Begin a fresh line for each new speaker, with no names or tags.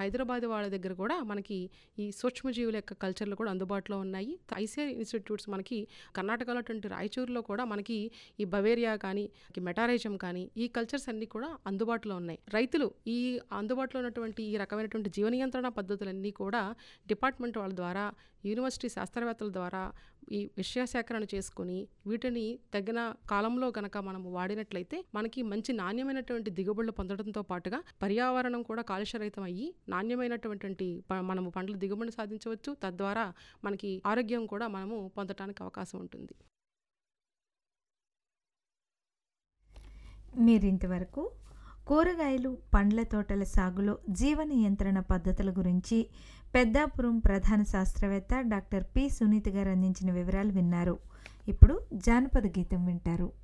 హైదరాబాద్ వాళ్ళ దగ్గర కూడా మనకి ఈ సూక్ష్మజీవుల యొక్క కల్చర్లు కూడా అందుబాటులో ఉన్నాయి ఐసీఆర్ ఇన్స్టిట్యూట్స్ మనకి కర్ణాటకలో అటువంటి రాయచూరులో కూడా మనకి ఈ బవేరియా కానీ ఈ మెటారైజం కానీ ఈ కల్చర్స్ అన్నీ కూడా అందుబాటులో ఉన్నాయి రైతులు ఈ అందుబాటులో ఉన్నటువంటి ఈ రకమైనటువంటి జీవ నియంత్రణ పద్ధతులన్నీ కూడా డిపార్ట్మెంట్ వాళ్ళ ద్వారా యూనివర్సిటీ శాస్త్రవేత్తల ద్వారా ఈ విషయ సేకరణ చేసుకుని వీటిని తగిన కాలంలో గనక మనం వాడినట్లయితే మనకి మంచి నాణ్యమైనటువంటి దిగుబడులు పొందడంతో పాటుగా పర్యావరణం కూడా కాలుష్యరహితం అయ్యి నాణ్యమైనటువంటి ప- మనము పంటల దిగుబడిని సాధించవచ్చు తద్వారా మనకి ఆరోగ్యం కూడా మనము పొందటానికి అవకాశం ఉంటుంది
మీరింతవరకు కూరగాయలు పండ్ల తోటల సాగులో జీవ నియంత్రణ పద్ధతుల గురించి పెద్దాపురం ప్రధాన శాస్త్రవేత్త డాక్టర్ పి సునీత గారు అందించిన వివరాలు విన్నారు ఇప్పుడు జానపద గీతం వింటారు